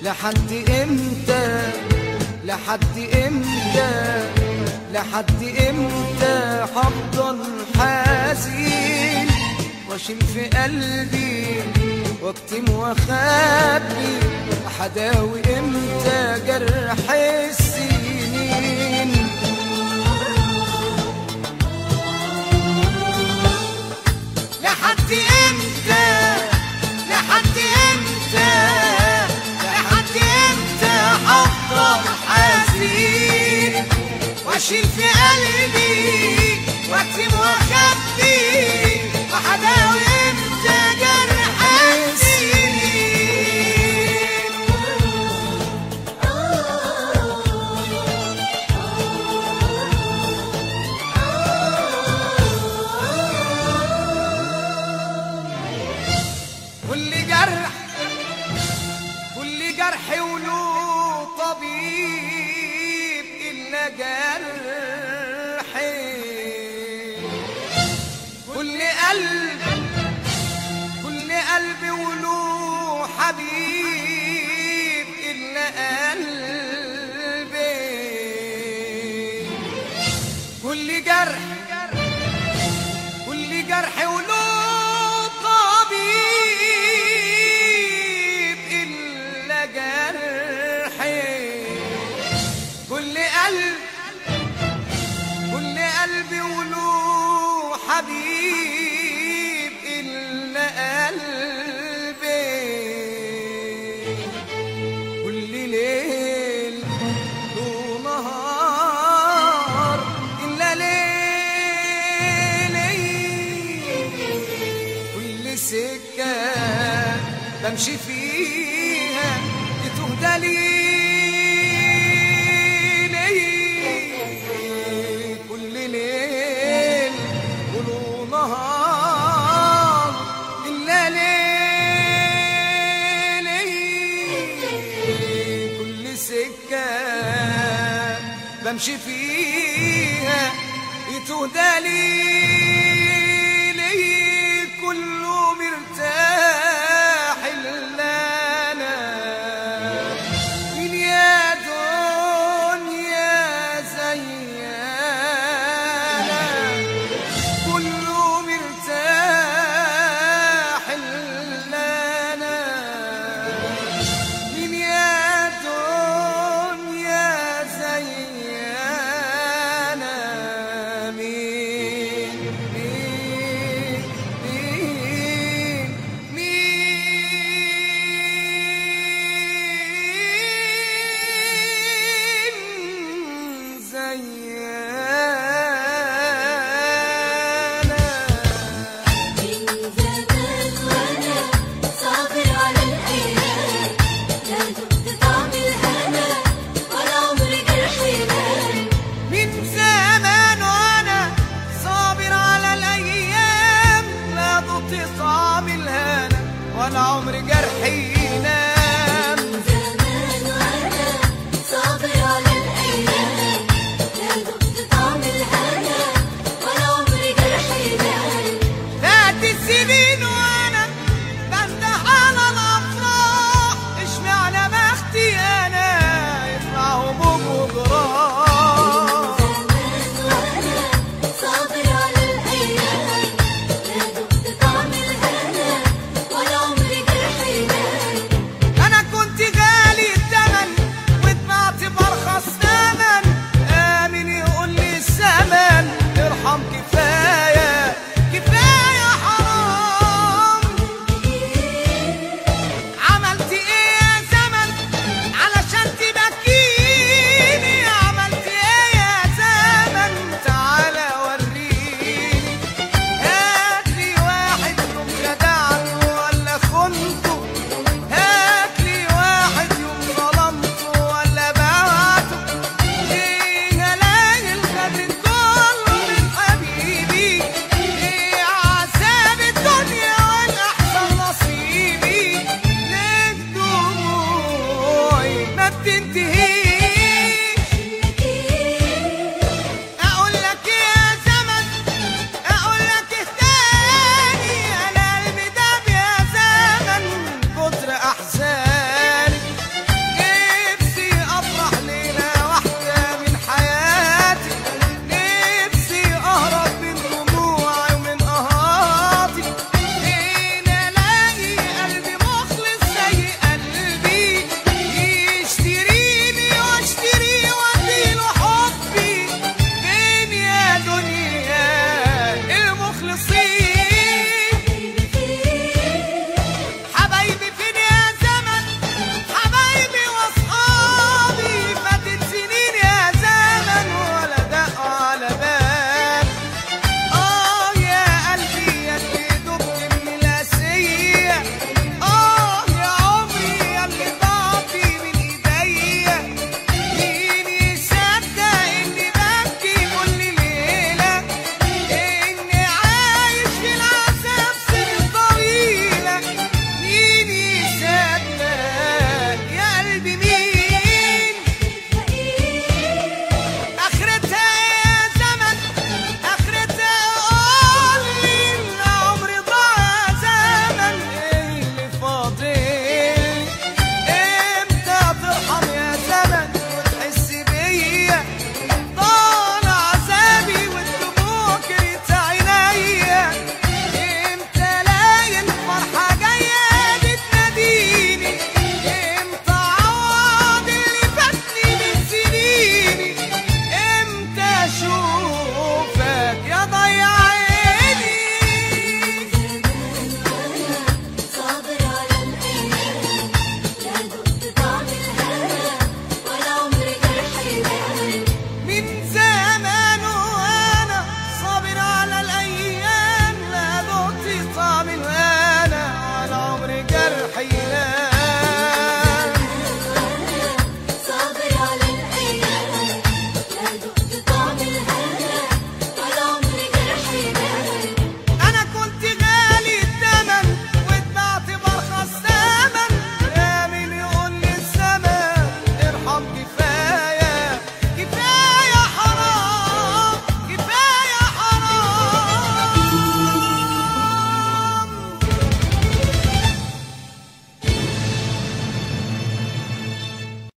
لحد امتى لحد امتى لحد امتى هفضل حزين واشيل في قلبي واكتم واخبي هداوي امتى جرح السنين لحد امتى لحد امتى لحد امتى هفضل حزين واشيل في قلبي واكتم واخبي وهداوي امتى جرح السنين كل جرح كل جرح وله طبيب إلا جرحي كل قلب كل قلب وله حبيب إلا قلبي كل جرح كل جرح وله طبيب إلا جرحي كل قلب كل قلب وله حبيب إلا قلبي كل ليل له نهار إلا ليلي كل سكة بمشي فيها يتوه دليلي كل ليل وله نهار إلا ليلي كل سكة بمشي فيها يتوه دليلي كله مرتاح إلا أنا مين يا دنيا زيانا كله مرتاح إلا أنا مين يا دنيا زيانا مين مين مين مين زيانا من زمان وانا صابر على الايام لا ذقت طعم الهنا ولا عمري جرحي نام من زمان وانا صابر على الايام لا ضط طعم الهنا ولا عمر جرحي ينام من زمان وانا صابر على الايام لا ذقت طعم الهنا ولا عمري جرحي نام فات السنين وانا بنده على الافراح اشمعنى بختي انا يطلع هموم وجراح زمان وانا صابر على الايام لا ذقت طعم الهنا ولا عمري جرحي نام انا كنت غالي الثمن واتبعت برخص ثمن امن يقول لي الزمن ارحم كفايه كفايه حرام عملت ايه يا زمن علشان تبكيني عملت ايه يا زمن تعالى وريني هاتلي واحد يوم خدعني ولا خنته هاتلي واحد يوم ظلمته ولا بعته ايه هلاقي الغدر كله من حبيبي ايه عذاب الدنيا وانا احسن نصيبي ليه دموعي ما بتنتهي